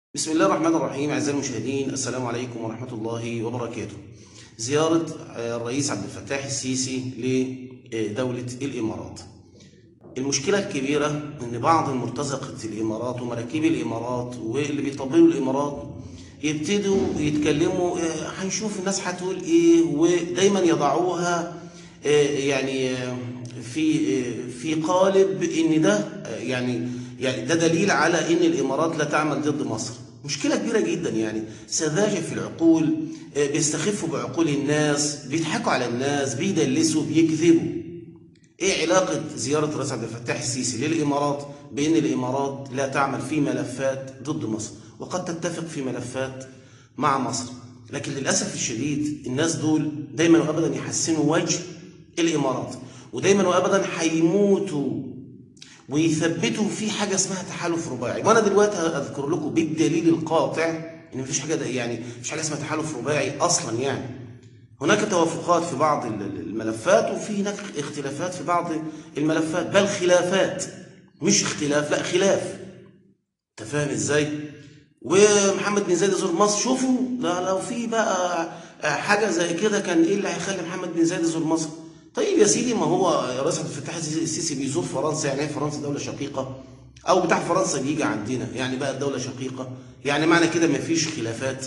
بسم الله الرحمن الرحيم أعزائي المشاهدين السلام عليكم ورحمة الله وبركاته زيارة الرئيس عبد الفتاح السيسي لدولة الإمارات المشكلة الكبيرة أن بعض مرتزقة الإمارات ومراكب الإمارات واللي بيطبلوا الإمارات يبتدوا يتكلموا آه، هنشوف الناس هتقول إيه ودايما يضعوها آه، يعني آه، في آه، في قالب ان ده آه، يعني يعني ده دليل على ان الامارات لا تعمل ضد مصر مشكله كبيره جدا يعني سذاجه في العقول آه، بيستخفوا بعقول الناس بيضحكوا على الناس بيدلسوا بيكذبوا ايه علاقه زياره الرئيس عبد الفتاح السيسي للامارات بان الامارات لا تعمل في ملفات ضد مصر وقد تتفق في ملفات مع مصر لكن للاسف الشديد الناس دول دايما وابدا يحسنوا وجه الامارات ودايما وابدا هيموتوا ويثبتوا في حاجه اسمها تحالف رباعي وانا دلوقتي اذكر لكم بالدليل القاطع ان مفيش حاجه ده يعني مفيش حاجه اسمها تحالف رباعي اصلا يعني هناك توافقات في بعض ال- ال- الملفات وفي هناك اختلافات في بعض الملفات بل خلافات مش اختلاف لا خلاف انت فاهم ازاي ومحمد بن زايد يزور مصر شوفوا ده لو في بقى حاجه زي كده كان ايه اللي هيخلي محمد بن زايد يزور مصر طيب يا سيدي ما هو الرئيس عبد الفتاح السيسي بيزور فرنسا يعني ايه فرنسا دوله شقيقه او بتاع فرنسا بيجي عندنا يعني بقى الدوله شقيقه يعني معنى كده ما فيش خلافات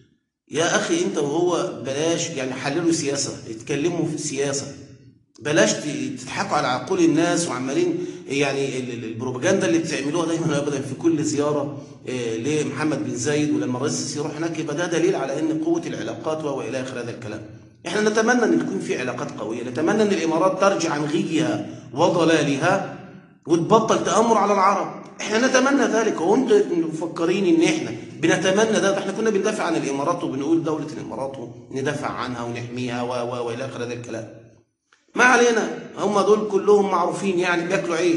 يا اخي انت وهو بلاش يعني حللوا سياسه اتكلموا في السياسه بلاش ت- تضحكوا على عقول الناس وعمالين يعني ال- ال- البروباجندا اللي بتعملوها دايما ابدا في كل زياره آه، لمحمد بن زايد ولما الرئيس السيسي يروح هناك يبقى ده دليل على ان قوه العلاقات والى اخر هذا الكلام. احنا نتمنى ان تكون في علاقات قويه، نتمنى ان الامارات ترجع عن غيها وضلالها وتبطل تامر على العرب. احنا نتمنى ذلك وانتم مفكرين ان احنا بنتمنى ده, ده احنا كنا بندافع عن الامارات وبنقول دوله الامارات وندافع عنها ونحميها و- و- والى اخر هذا الكلام. ما علينا هم دول كلهم معروفين يعني بياكلوا عيش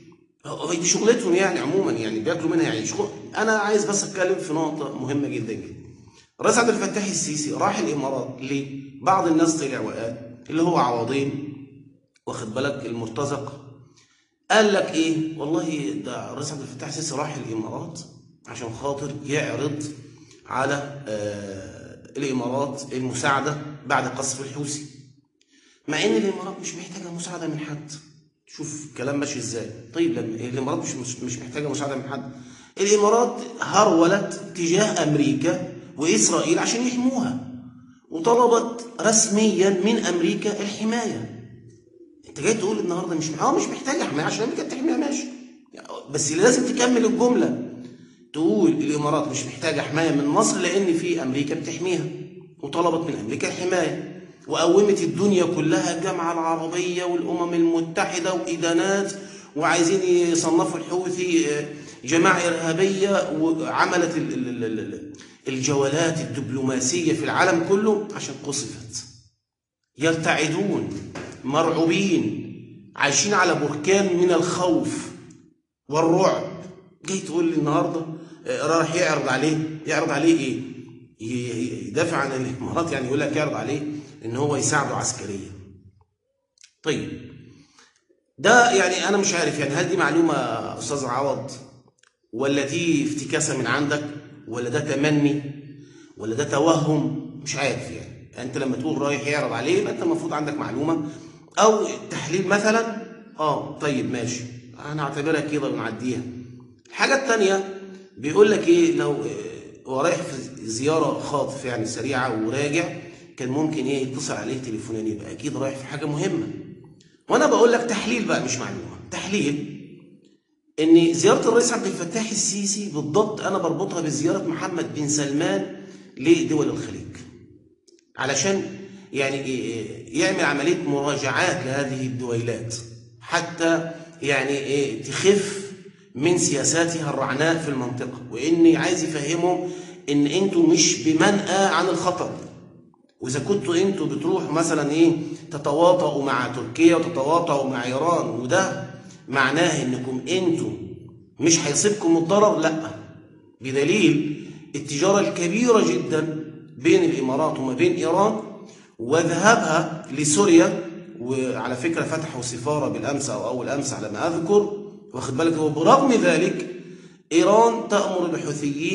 هو دي شغلتهم يعني عموما يعني بياكلوا منها عيش انا عايز بس اتكلم في نقطه مهمه جدا جدا الرئيس عبد الفتاح السيسي راح الامارات ليه بعض الناس طلع وقال اللي هو عوضين واخد بالك المرتزق قال لك ايه والله ده الرئيس عبد الفتاح السيسي راح الامارات عشان خاطر يعرض على آه الامارات المساعده بعد قصف الحوثي مع ان الامارات مش محتاجه مساعده من حد شوف الكلام ماشي ازاي طيب لما الامارات مش مش- مش محتاجه مساعده من حد الامارات هرولت تجاه امريكا واسرائيل عشان يحموها وطلبت رسميا من امريكا الحمايه انت جاي تقول النهارده مش اه مش محتاجه حمايه عشان امريكا تحميها ماشي بس لازم تكمل الجمله تقول الامارات مش محتاجه حمايه من مصر لان في امريكا بتحميها وطلبت من امريكا الحمايه وقومت الدنيا كلها الجامعه العربيه والامم المتحده وادانات وعايزين يصنفوا الحوثي آه، جماعه ارهابيه وعملت ال- ال- ال- ال- الجولات الدبلوماسيه في العالم كله عشان قصفت يرتعدون مرعوبين عايشين على بركان من الخوف والرعب جاي تقول لي النهارده آه، راح يعرض عليه يعرض عليه ايه ي- يدافع عن الامارات يعني يقول لك يعرض عليه ان هو يساعده عسكريا طيب ده يعني انا مش عارف يعني هل دي معلومه استاذ عوض ولا دي افتكاسه من عندك ولا ده تمني ولا ده توهم مش عارف يعني انت لما تقول رايح يعرض عليه يبقى انت المفروض عندك معلومه او تحليل مثلا اه طيب ماشي انا اعتبرها كده ونعديها الحاجه الثانيه بيقول لك ايه لو آه، هو رايح في زياره خاطف يعني سريعه وراجع كان ممكن ايه يتصل عليه تليفونيا يبقى اكيد رايح في حاجه مهمه وانا بقول لك تحليل بقى مش معلومه تحليل ان زياره الرئيس عبد الفتاح السيسي بالضبط انا بربطها بزياره محمد بن سلمان لدول الخليج علشان يعني إيه- يعمل عمليه مراجعات لهذه الدويلات حتى يعني إيه تخف من سياساتها الرعناء في المنطقه واني عايز يفهمهم ان انتوا مش بمنأى عن الخطر واذا كنتوا انتوا بتروحوا مثلا ايه تتواطؤوا مع تركيا وتتواطؤوا مع ايران وده معناه انكم انتوا مش هيصيبكم الضرر لا بدليل التجاره الكبيره جدا بين الامارات وما بين ايران وذهابها لسوريا وعلى فكره فتحوا سفاره بالامس او اول امس على ما اذكر واخد بالك هو برغم ذلك ايران تامر الحوثيين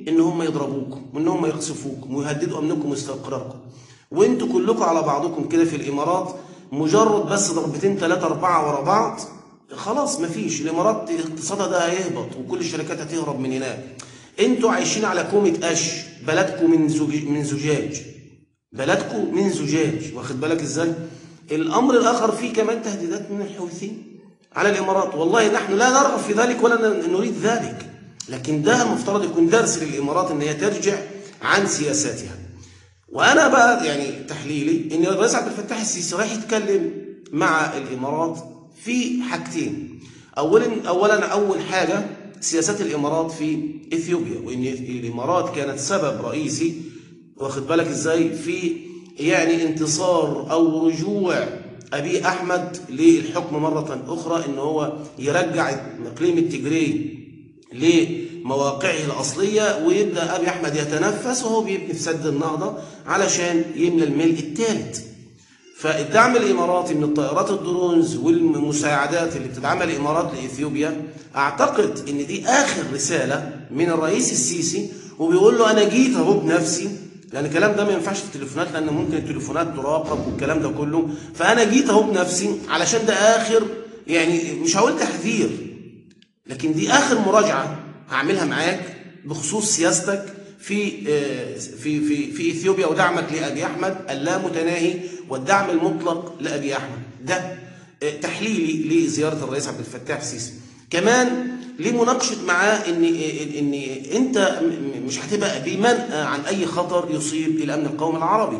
ان هم يضربوكم وان هم يقصفوكم ويهددوا امنكم واستقراركم وانتوا كلكم على بعضكم كده في الامارات مجرد بس ضربتين ثلاثة أربعة ورا بعض خلاص مفيش الامارات اقتصادها ده هيهبط وكل الشركات هتهرب من هناك انتوا عايشين على كومة قش بلدكم من زج... من زجاج بلدكم من زجاج واخد بالك ازاي الامر الاخر فيه كمان تهديدات من الحوثيين على الامارات والله نحن لا نرغب في ذلك ولا نريد ذلك لكن ده المفترض يكون درس للامارات ان هي ترجع عن سياساتها وانا بقى يعني تحليلي ان الرئيس عبد الفتاح السيسي رايح يتكلم مع الامارات في حاجتين اولا اولا اول حاجه سياسات الامارات في اثيوبيا وان الامارات كانت سبب رئيسي واخد بالك ازاي في يعني انتصار او رجوع ابي احمد للحكم مره اخرى ان هو يرجع اقليم التجري لمواقعه الاصليه ويبدا ابي احمد يتنفس وهو بيبني في سد النهضه علشان يملى الملء الثالث فالدعم الاماراتي من الطائرات الدرونز والمساعدات اللي بتدعمها الامارات لاثيوبيا اعتقد ان دي اخر رساله من الرئيس السيسي وبيقول له انا جيت اهو بنفسي لان الكلام ده ما ينفعش في التليفونات لان ممكن التليفونات تراقب والكلام ده كله فانا جيت اهو بنفسي علشان ده اخر يعني مش هقول تحذير لكن دي اخر مراجعه هعملها معاك بخصوص سياستك في في في في اثيوبيا ودعمك لابي احمد اللامتناهي والدعم المطلق لابي احمد ده تحليلي لزياره الرئيس عبد الفتاح السيسي كمان لمناقشه معاه ان ان انت مش هتبقى بمنأى عن اي خطر يصيب الامن القومي العربي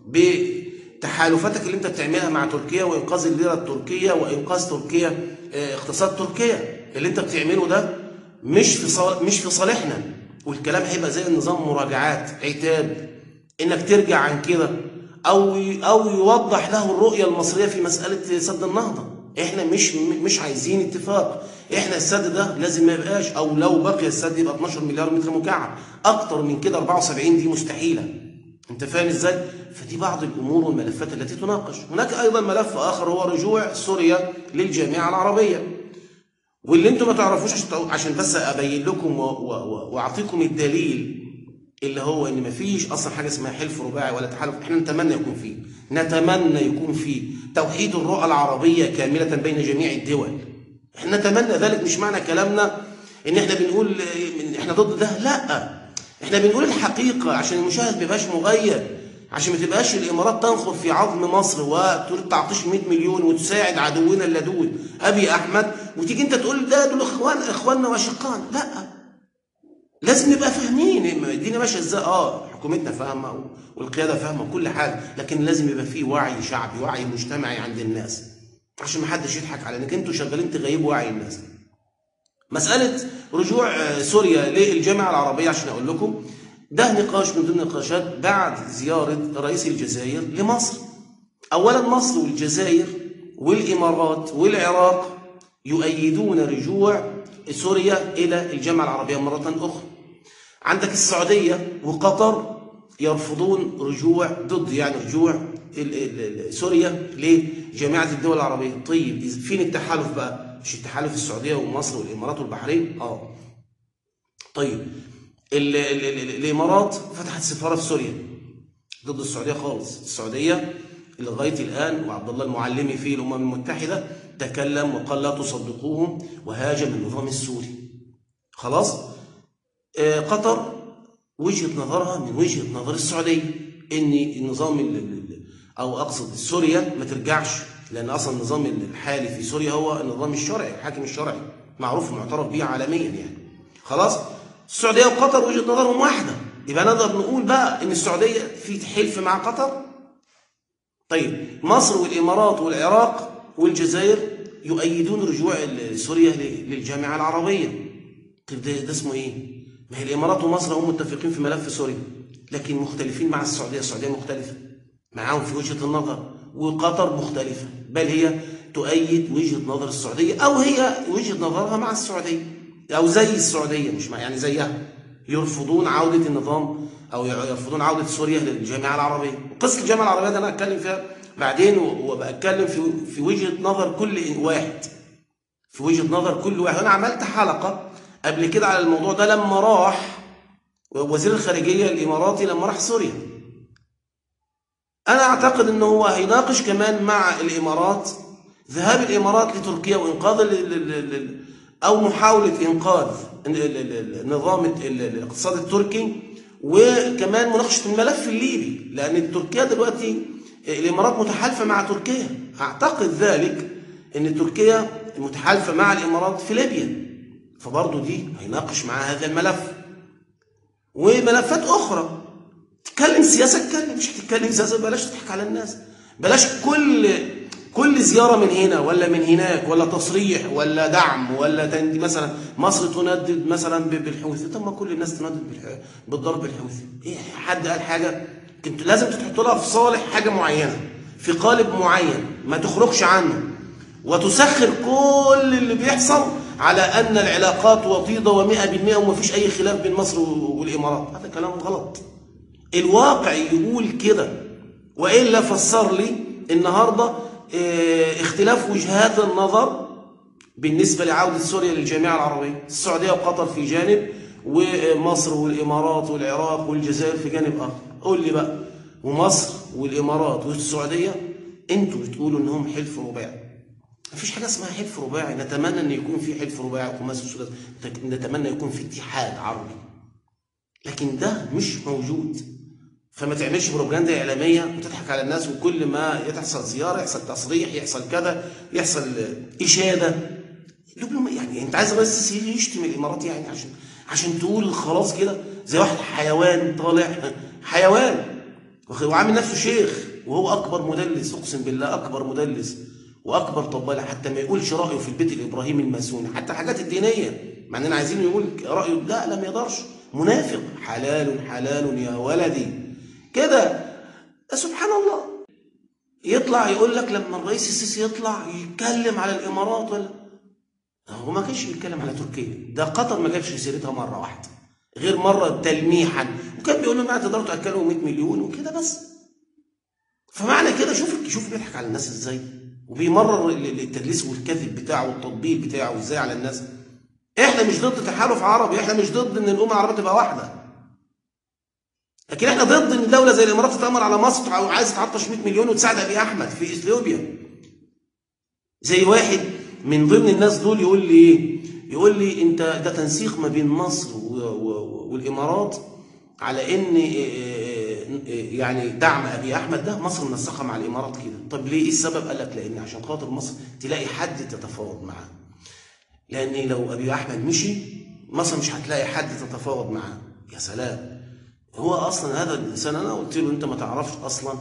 بتحالفاتك اللي انت بتعملها مع تركيا وانقاذ الليره التركيه وانقاذ تركيا اقتصاد تركيا اللي انت بتعمله ده مش في صالح مش في صالحنا والكلام هيبقى زي النظام مراجعات عتاب انك ترجع عن كده او او يوضح له الرؤيه المصريه في مساله سد النهضه احنا مش مش عايزين اتفاق احنا السد ده لازم ما يبقاش او لو بقي السد يبقى 12 مليار متر مكعب اكتر من كده 74 دي مستحيله انت فاهم ازاي فدي بعض الامور والملفات التي تناقش هناك ايضا ملف اخر هو رجوع سوريا للجامعه العربيه واللي انتم ما تعرفوش عشان عشان بس ابين لكم واعطيكم الدليل اللي هو ان مفيش اصلا حاجه اسمها حلف رباعي ولا تحالف احنا نتمنى يكون فيه نتمنى يكون فيه توحيد الرؤى العربيه كامله بين جميع الدول احنا نتمنى ذلك مش معنى كلامنا ان احنا بنقول احنا ضد ده لا احنا بنقول الحقيقه عشان المشاهد ما يبقاش مغيب عشان ما تبقاش الامارات تنخر في عظم مصر وتريد تعطيش 100 مليون وتساعد عدونا اللدود ابي احمد وتيجي انت تقول ده دول اخوان اخواننا واشقان لا لازم نبقى فاهمين الدنيا ماشيه ازاي اه حكومتنا فاهمه والقياده فاهمه كل حاجه لكن لازم يبقى في وعي شعبي وعي مجتمعي عند الناس عشان ما حدش يضحك على انك انتوا شغالين تغيبوا وعي الناس مساله رجوع سوريا للجامعه العربيه عشان اقول لكم ده نقاش من ضمن النقاشات بعد زياره رئيس الجزائر لمصر اولا مصر والجزائر والامارات والعراق يؤيدون رجوع سوريا الى الجامعه العربيه مره اخرى عندك السعوديه وقطر يرفضون رجوع ضد يعني رجوع سوريا لجامعه الدول العربيه طيب فين التحالف بقى مش التحالف السعوديه ومصر والامارات والبحرين اه طيب ال ال ال الامارات فتحت سفاره في سوريا ضد السعوديه خالص السعوديه لغايه الان وعبد الله المعلمي في الامم المتحده تكلم وقال لا تصدقوهم وهاجم النظام السوري خلاص آه قطر وجهه نظرها من وجهه نظر السعوديه ان النظام او اقصد سوريا ما ترجعش لان اصلا النظام الحالي في سوريا هو النظام الشرعي الحاكم الشرعي معروف ومعترف به عالميا يعني خلاص السعوديه وقطر وجهه نظرهم واحده يبقى نقدر نقول بقى ان السعوديه في حلف مع قطر طيب مصر والامارات والعراق والجزائر يؤيدون رجوع سوريا للجامعه العربيه طيب ده, ده اسمه ايه ما هي الامارات ومصر هم متفقين في ملف سوريا لكن مختلفين مع السعوديه السعوديه مختلفه معاهم في وجهه النظر وقطر مختلفه بل هي تؤيد وجهه نظر السعوديه او هي وجهه نظرها مع السعوديه او زي السعوديه مش مع يعني زيها يرفضون عوده النظام او يرفضون عوده سوريا للجامعه العربيه قصه الجامعه العربيه ده انا اتكلم فيها بعدين وبتكلم في في وجهه نظر كل واحد في وجهه نظر كل واحد انا عملت حلقه قبل كده على الموضوع ده لما راح وزير الخارجية الإماراتي لما راح سوريا أنا أعتقد أنه هو هيناقش كمان مع الإمارات ذهاب الإمارات لتركيا وإنقاذ أو محاولة إنقاذ نظام الاقتصاد التركي وكمان مناقشة الملف الليبي لأن تركيا دلوقتي الإمارات متحالفة مع تركيا أعتقد ذلك أن تركيا متحالفة مع الإمارات في ليبيا فبرضه دي هيناقش معاه هذا الملف وملفات أخرى تتكلم سياسة اتكلم مش هتتكلم سياسة بلاش تضحك على الناس بلاش كل كل زيارة من هنا ولا من هناك ولا تصريح ولا دعم ولا تندي مثلا مصر تندد مثلا بالحوثي طب ما كل الناس تندد بالضرب الحوثي ايه حد قال حاجة كنت لازم تحط لها في صالح حاجة معينة في قالب معين ما تخرجش عنه وتسخر كل اللي بيحصل على أن العلاقات وطيدة ومئة بالمئة وما فيش أي خلاف بين مصر والإمارات هذا كلام غلط الواقع يقول كده وإلا فسر لي النهاردة اه اختلاف وجهات النظر بالنسبة لعودة سوريا للجامعة العربية السعودية وقطر في جانب ومصر والإمارات والعراق والجزائر في جانب آخر قول لي بقى ومصر والإمارات والسعودية انتوا بتقولوا انهم حلف رباعي مفيش حاجة اسمها حلف رباعي نتمنى ان يكون في حلف رباعي وخماسي وسداسي نتمنى يكون في اتحاد عربي لكن ده مش موجود فما تعملش بروباجندا اعلاميه وتضحك على الناس وكل ما تحصل زياره يحصل تصريح يحصل كذا يحصل اشاده يعني انت عايز بس يشتم الامارات يعني عشان عشان تقول خلاص كده زي واحد حيوان طالع حيوان وعامل نفسه شيخ وهو اكبر مدلس اقسم بالله اكبر مدلس واكبر طبالة حتى ما يقولش رايه في البيت الابراهيمي الماسوني حتى الحاجات الدينيه مع اننا عايزين يقول رايه لا لم يقدرش منافق حلال حلال يا ولدي كده سبحان الله يطلع يقول لك لما الرئيس السيسي يطلع يتكلم على الامارات ولا هو ما كانش بيتكلم على تركيا ده قطر ما جابش سيرتها مره واحده غير مره تلميحا وكان بيقول لهم تقدروا تاكلوا 100 مليون وكده بس فمعنى كده شوف شوف بيضحك على الناس ازاي وبيمرر التدليس والكذب بتاعه والتطبيل بتاعه ازاي على الناس احنا مش ضد تحالف عربي احنا مش ضد ان الامه العربيه تبقى واحده لكن احنا ضد ان دوله زي الامارات تتامر على مصر او عايز تعطش 100 مليون وتساعد ابي احمد في اثيوبيا زي واحد من ضمن الناس دول يقول لي ايه يقول لي انت ده تنسيق ما بين مصر والامارات على ان يعني دعم ابي احمد ده مصر منسقه مع الامارات كده طب ليه ايه السبب قال لك لان عشان خاطر مصر تلاقي حد تتفاوض معاه لان لو ابي احمد مشي مصر مش هتلاقي حد تتفاوض معاه يا سلام هو اصلا هذا الانسان انا قلت له انت ما تعرفش اصلا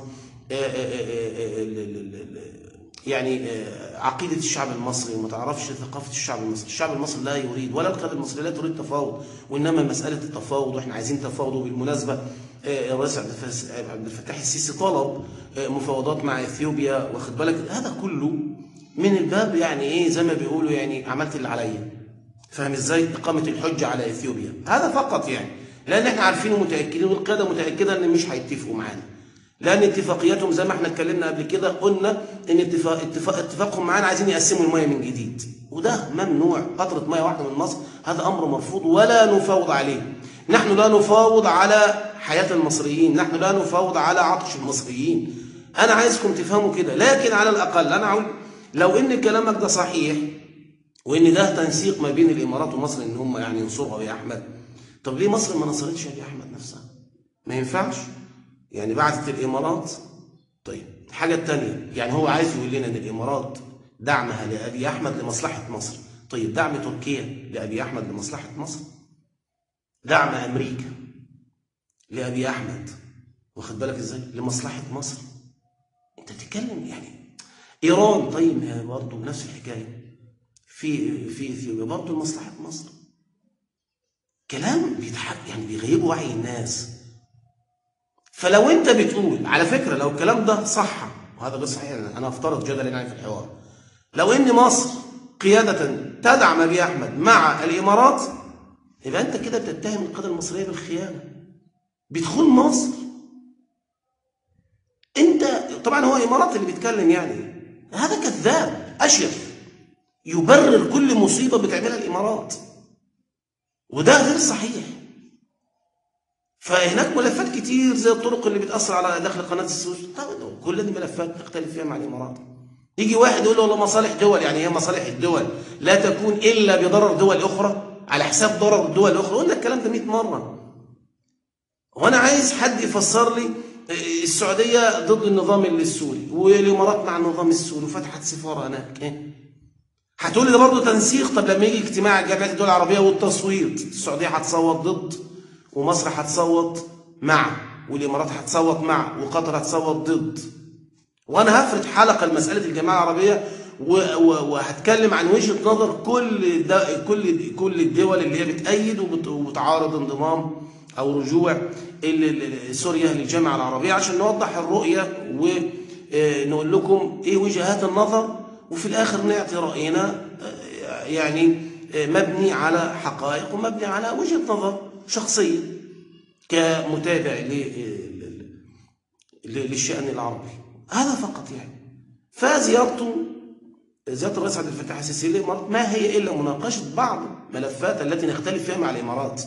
يعني عقيدة الشعب المصري وما تعرفش ثقافة الشعب المصري الشعب المصري لا يريد ولا القيادة المصرية لا تريد تفاوض وإنما مسألة التفاوض وإحنا عايزين تفاوض وبالمناسبة الرئيس عبد الفتاح السيسي طلب مفاوضات مع اثيوبيا واخد بالك هذا كله من الباب يعني ايه زي ما بيقولوا يعني عملت اللي عليا فاهم ازاي اقامه الحجه على اثيوبيا هذا فقط يعني لان احنا عارفين ومتاكدين والقياده متاكده ان مش هيتفقوا معانا لان اتفاقياتهم زي ما احنا اتكلمنا قبل كده قلنا ان اتفاق اتفاق اتفاقهم معانا عايزين يقسموا الميه من جديد وده ممنوع قطره ميه واحده من مصر هذا امر مرفوض ولا نفاوض عليه نحن لا نفاوض على حياة المصريين نحن لا نفاوض على عطش المصريين أنا عايزكم تفهموا كده لكن على الأقل أنا أقول لو إن كلامك ده صحيح وإن ده تنسيق ما بين الإمارات ومصر إن هم يعني ينصروا أبي أحمد طب ليه مصر ما نصرتش أبي أحمد نفسها ما ينفعش يعني بعثت الإمارات طيب الحاجة الثانية يعني هو عايز يقول لنا إن الإمارات دعمها لأبي أحمد لمصلحة مصر طيب دعم تركيا لأبي أحمد لمصلحة مصر دعم أمريكا لأبي أحمد واخد بالك إزاي لمصلحة مصر أنت تتكلم يعني إيران طيب برضه نفس الحكاية في في اثيوبيا برضه لمصلحة مصر كلام بيتحق يعني بيغيبوا وعي الناس فلو انت بتقول على فكره لو الكلام ده صح وهذا غير صحيح انا افترض جدلا يعني في الحوار لو ان مصر قياده تدعم ابي احمد مع الامارات يبقى انت كده بتتهم القاده المصريه بالخيانه بتخون مصر انت طبعا هو امارات اللي بيتكلم يعني هذا كذاب اشيف يبرر كل مصيبه بتعملها الامارات وده غير صحيح فهناك ملفات كتير زي الطرق اللي بتأثر على داخل قناة السويس طبعا كل دي ملفات نختلف فيها مع الإمارات يجي واحد يقول له والله مصالح دول يعني هي مصالح الدول لا تكون إلا بضرر دول أخرى على حساب ضرر الدول الأخرى قلنا الكلام ده 100 مرة وأنا عايز حد يفسر لي السعودية ضد النظام السوري والإمارات مع النظام السوري وفتحت سفارة هناك إيه؟ هتقول لي ده برضه تنسيق طب لما يجي اجتماع جامعة الدول العربية والتصويت السعودية هتصوت ضد ومصر هتصوت مع والإمارات هتصوت مع وقطر هتصوت ضد وأنا هفرد حلقة لمسألة الجماعة العربية وهتكلم عن وجهة نظر كل كل كل الدول اللي هي بتأيد وبتعارض انضمام أو رجوع سوريا للجامعة العربية عشان نوضح الرؤية ونقول لكم إيه وجهات النظر وفي الآخر نعطي رأينا يعني مبني على حقائق ومبني على وجهة نظر شخصية كمتابع للشأن العربي هذا فقط يعني فزيارته زيارة الرئيس عبد الفتاح السيسي للإمارات ما هي إلا مناقشة بعض ملفات التي نختلف فيها مع الإمارات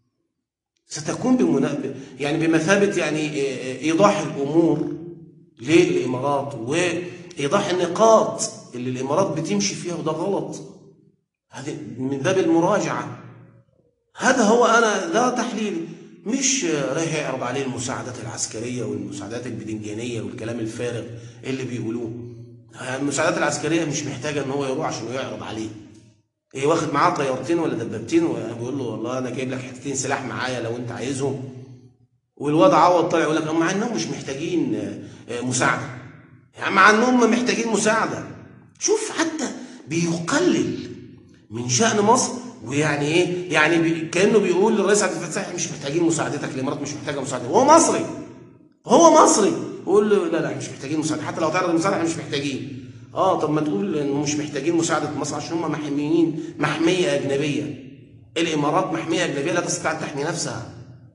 ستكون بمنا... يعني بمثابة يعني إيضاح الأمور للإمارات وإيضاح النقاط اللي الإمارات بتمشي فيها وده غلط هذه من باب المراجعة هذا هو أنا ده تحليلي مش رايح يعرض عليه المساعدات العسكرية والمساعدات البدنجانية والكلام الفارغ اللي بيقولوه المساعدات العسكرية مش محتاجة ان هو يروح عشان يعرض عليه ايه واخد معاه طيارتين ولا دبابتين وبيقول له والله انا جايب لك حتتين سلاح معايا لو انت عايزهم والواد عوض طالع يقول لك مع انهم مش محتاجين مساعده يعني مع انهم محتاجين مساعده شوف حتى بيقلل من شأن مصر ويعني ايه يعني بي كانه بيقول للرئيس عبد الفتاح مش محتاجين مساعدتك الامارات مش محتاجه مساعده وهو مصري هو مصري يقول له لا لا مش محتاجين مساعده حتى لو تعرض المساعده احنا مش محتاجين اه طب ما تقول انه مش محتاجين مساعده مصر عشان هم محميين محميه اجنبيه الامارات محميه اجنبيه لا تستطيع ان تحمي نفسها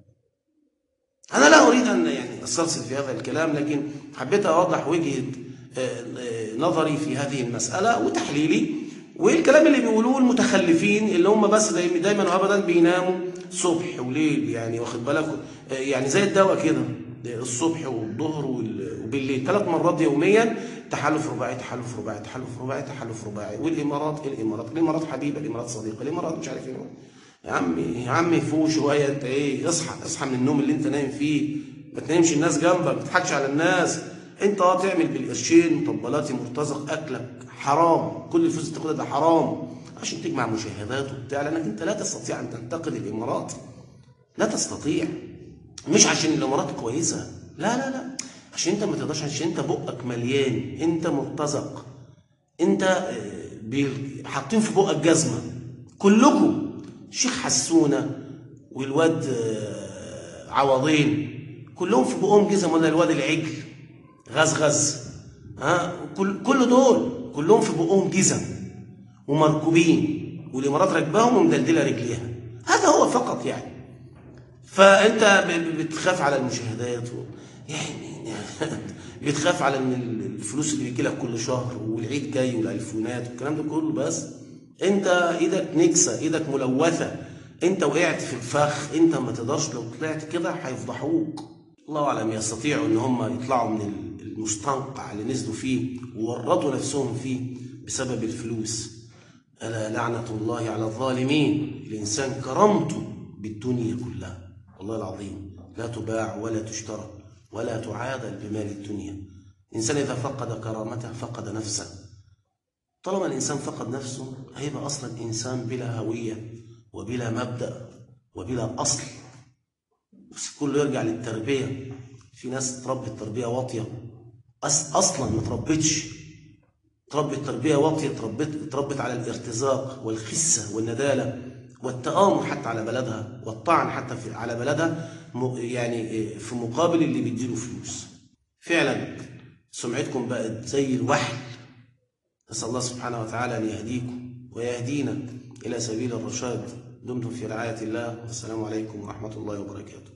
انا لا اريد ان يعني استرسل في هذا الكلام لكن حبيت اوضح وجهه نظري في هذه المساله وتحليلي والكلام اللي بيقولوه المتخلفين اللي هم بس دايما وابدا بيناموا صبح وليل يعني واخد بالك يعني زي الدواء كده الصبح والظهر وبالليل ثلاث مرات يوميا تحالف رباعي تحالف رباعي تحالف رباعي تحالف رباعي والامارات الامارات الامارات حبيبه الامارات صديقه الامارات مش عارف ايه يا عمي يا عمي فوق شويه انت ايه اصحى اصحى من النوم اللي انت نايم فيه ما تنامش الناس جنبك ما تضحكش على الناس انت اه تعمل بالقرشين مطبلاتي مرتزق اكلك حرام كل الفلوس اللي تاخدها ده حرام عشان تجمع مشاهدات وبتاع لانك انت لا تستطيع ان تنتقد الامارات لا تستطيع مش عشان الامارات كويسه لا لا لا عشان انت ما تقدرش عشان انت بقك مليان انت مرتزق انت حاطين في بقك جزمه كلكم شيخ حسونه والواد عوضين كلهم في بقهم جزم ولا الواد العجل غزغز ها كل كل دول كلهم في بقهم جزم ومركوبين والامارات راكباهم ومدلدله رجليها هذا هو فقط يعني فانت بتخاف على المشاهدات و... يعني بتخاف على ان الفلوس اللي بيجي لك كل شهر والعيد جاي والايفونات والكلام ده كله بس انت ايدك نكسه ايدك ملوثه انت وقعت في الفخ انت ما تقدرش لو طلعت كده هيفضحوك الله اعلم يستطيعوا ان هم يطلعوا من المستنقع اللي نزلوا فيه وورطوا نفسهم فيه بسبب الفلوس الا لعنه الله على الظالمين الانسان كرمته بالدنيا كلها والله العظيم لا تباع ولا تشترى ولا تعادل بمال الدنيا الإنسان إذا فقد كرامته فقد نفسه طالما الإنسان فقد نفسه هيبقى أصلا إنسان بلا هوية وبلا مبدأ وبلا أصل بس كله يرجع للتربية في ناس تربي التربية واطية أص أصلا ما تربتش تربي التربية واطية تربت تربت على الارتزاق والخسة والندالة والتآمر حتى على بلدها والطعن حتى في على بلدها يعني في مقابل اللي بيديله فلوس فعلا سمعتكم بقت زي الوحل نسأل الله سبحانه وتعالى أن يهديكم ويهدينا إلى سبيل الرشاد دمتم في رعاية الله والسلام عليكم ورحمة الله وبركاته